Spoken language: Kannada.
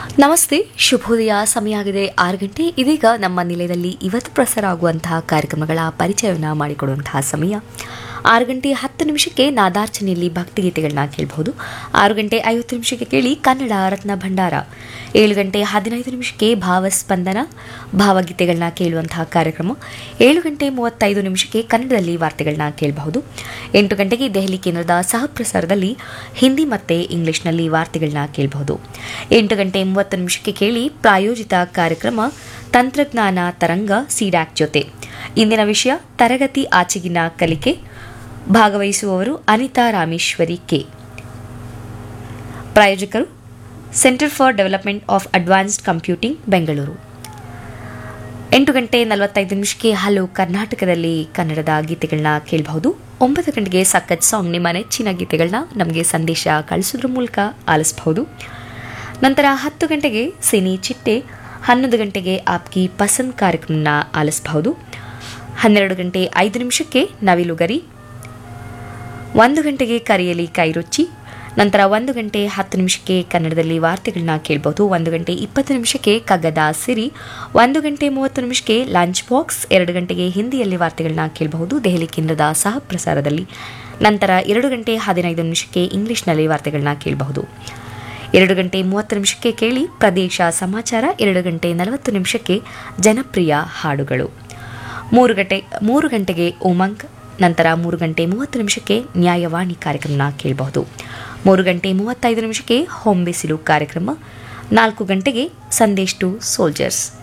ನಮಸ್ತೆ ಶುಭೋದಯ ಸಮಯ ಆಗಿದೆ ಆರು ಗಂಟೆ ಇದೀಗ ನಮ್ಮ ನಿಲಯದಲ್ಲಿ ಇವತ್ತು ಪ್ರಸಾರ ಆಗುವಂತಹ ಕಾರ್ಯಕ್ರಮಗಳ ಪರಿಚಯವನ್ನು ಮಾಡಿಕೊಡುವಂತಹ ಸಮಯ ಆರು ಗಂಟೆ ಹತ್ತು ನಿಮಿಷಕ್ಕೆ ನಾದಾರ್ಚನೆಯಲ್ಲಿ ಭಕ್ತಿಗೀತೆಗಳನ್ನ ಕೇಳಬಹುದು ಆರು ಗಂಟೆ ಐವತ್ತು ನಿಮಿಷಕ್ಕೆ ಕೇಳಿ ಕನ್ನಡ ರತ್ನ ಭಂಡಾರ ಏಳು ಗಂಟೆ ಹದಿನೈದು ನಿಮಿಷಕ್ಕೆ ಭಾವಸ್ಪಂದನ ಭಾವಗೀತೆಗಳನ್ನ ಕೇಳುವಂತಹ ಕಾರ್ಯಕ್ರಮ ಏಳು ಗಂಟೆ ಮೂವತ್ತೈದು ನಿಮಿಷಕ್ಕೆ ಕನ್ನಡದಲ್ಲಿ ವಾರ್ತೆಗಳನ್ನ ಕೇಳಬಹುದು ಎಂಟು ಗಂಟೆಗೆ ದೆಹಲಿ ಕೇಂದ್ರದ ಸಹ ಪ್ರಸಾರದಲ್ಲಿ ಹಿಂದಿ ಮತ್ತು ಇಂಗ್ಲಿಷ್ನಲ್ಲಿ ವಾರ್ತೆಗಳನ್ನ ಕೇಳಬಹುದು ಎಂಟು ಗಂಟೆ ಮೂವತ್ತು ನಿಮಿಷಕ್ಕೆ ಕೇಳಿ ಪ್ರಾಯೋಜಿತ ಕಾರ್ಯಕ್ರಮ ತಂತ್ರಜ್ಞಾನ ತರಂಗ ಸಿಡ್ಯಾಕ್ ಜೊತೆ ಇಂದಿನ ವಿಷಯ ತರಗತಿ ಆಚೆಗಿನ ಕಲಿಕೆ ಭಾಗವಹಿಸುವವರು ಅನಿತಾ ರಾಮೇಶ್ವರಿ ಕೆ ಪ್ರಾಯೋಜಕರು centre for development of advanced computing Bengaluru ಎಂಟು ಗಂಟೆ ನಲವತ್ತೈದು ನಿಮಿಷಕ್ಕೆ ಹಲವು ಕರ್ನಾಟಕದಲ್ಲಿ ಕನ್ನಡದ ಗೀತೆಗಳನ್ನ ಕೇಳಬಹುದು ಒಂಬತ್ತು ಗಂಟೆಗೆ ಸಖತ್ ಸಾಂಗ್ ನಿಮ್ಮ ನೆಚ್ಚಿನ ಗೀತೆಗಳನ್ನ ನಮಗೆ ಸಂದೇಶ ಕಳಿಸೋದ್ರ ಮೂಲಕ ಆಲಿಸಬಹುದು ನಂತರ ಹತ್ತು ಗಂಟೆಗೆ ಸಿನಿ ಚಿಟ್ಟೆ ಹನ್ನೊಂದು ಗಂಟೆಗೆ ಆಪ್ಕಿ ಪಸಂದ್ ಕಾರ್ಯಕ್ರಮನ ಆಲಿಸಬಹುದು ಹನ್ನೆರಡು ಗಂಟೆ ಐದು ನಿಮಿಷಕ್ಕೆ ನವಿಲುಗರಿ ಒಂದು ಗಂಟೆಗೆ ಕರೆಯಲಿ ಕೈರುಚಿ ನಂತರ ಒಂದು ಗಂಟೆ ಹತ್ತು ನಿಮಿಷಕ್ಕೆ ಕನ್ನಡದಲ್ಲಿ ವಾರ್ತೆಗಳನ್ನ ಕೇಳಬಹುದು ಒಂದು ಗಂಟೆ ಇಪ್ಪತ್ತು ನಿಮಿಷಕ್ಕೆ ಕಗ್ಗದ ಸಿರಿ ಒಂದು ಗಂಟೆ ಮೂವತ್ತು ನಿಮಿಷಕ್ಕೆ ಲಂಚ್ ಬಾಕ್ಸ್ ಎರಡು ಗಂಟೆಗೆ ಹಿಂದಿಯಲ್ಲಿ ವಾರ್ತೆಗಳನ್ನ ಕೇಳಬಹುದು ದೆಹಲಿ ಕೇಂದ್ರದ ಸಹ ಪ್ರಸಾರದಲ್ಲಿ ನಂತರ ಎರಡು ಗಂಟೆ ಹದಿನೈದು ನಿಮಿಷಕ್ಕೆ ಇಂಗ್ಲಿಷ್ನಲ್ಲಿ ವಾರ್ತೆಗಳನ್ನ ಕೇಳಬಹುದು ಎರಡು ಗಂಟೆ ಮೂವತ್ತು ನಿಮಿಷಕ್ಕೆ ಕೇಳಿ ಪ್ರದೇಶ ಸಮಾಚಾರ ಎರಡು ಗಂಟೆ ನಲವತ್ತು ನಿಮಿಷಕ್ಕೆ ಜನಪ್ರಿಯ ಹಾಡುಗಳು ಮೂರು ಗಂಟೆ ಮೂರು ಗಂಟೆಗೆ ಉಮಂಗ್ ನಂತರ ಮೂರು ಗಂಟೆ ಮೂವತ್ತು ನಿಮಿಷಕ್ಕೆ ನ್ಯಾಯವಾಣಿ ಕಾರ್ಯಕ್ರಮನ ಕೇಳಬಹುದು ಮೂರು ಗಂಟೆ ಮೂವತ್ತೈದು ನಿಮಿಷಕ್ಕೆ ಹೋಮ್ ಬಿಸಿಲು ಕಾರ್ಯಕ್ರಮ ನಾಲ್ಕು ಗಂಟೆಗೆ ಸಂದೇಶ್ ಟು ಸೋಲ್ಜರ್ಸ್